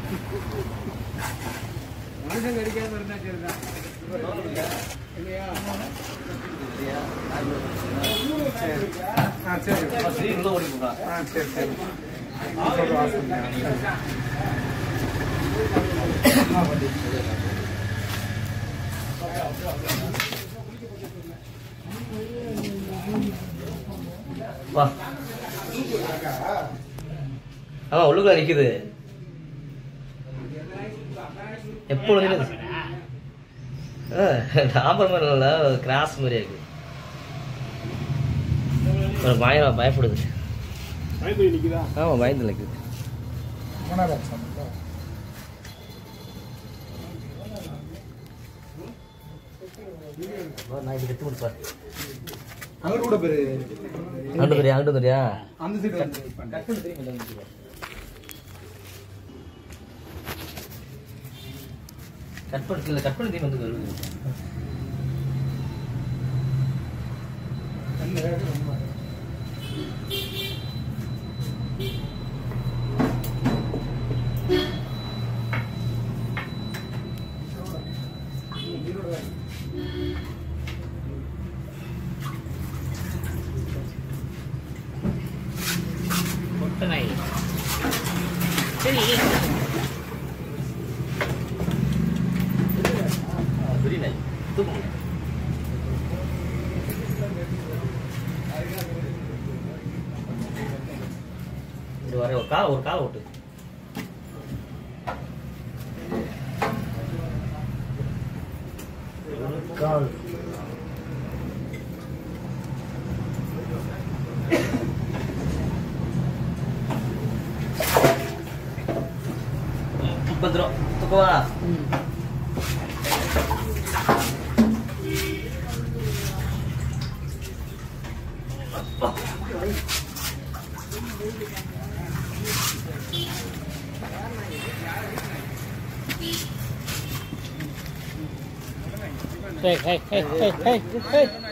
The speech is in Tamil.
மனுஷன் கடிக்காம இருந்தா சரிதான் இல்லையா ஆ சரி ஸ்ரீ உள்ள ஓடி போகா ஆ சரி சரி நீ சொல்ற வாசல் தான். வா ஆமா உள்ளுக்குள்ள நிக்குது எப்போ நிக்குது டாம்பர் மாதிரி இல்லை கிராஸ் மாதிரியா இருக்கு ஒரு பயம் பயப்படுது பயப்படி நிக்குதா ஆமா பயந்து நிக்குது மனராஜ் சாமி நான் இது கட்டி கொடுப்பேன் அங்கிட்டு கூட பேரு அங்கிட்டு தெரியா அங்கிட்டு தெரியா அந்த சைடு வந்து கட் பண்ணி இல்லை கட் பண்ணி தீ வந்து வருது கொட்டனை சரி பெரிய நாய் தூக்க முடியும் இது வர ஒரு கால் ஒரு கால் ஓட்டு ஒரு கால் பத்திரம் தூக்கவா Hey, hey, hey, hey, hey, hey.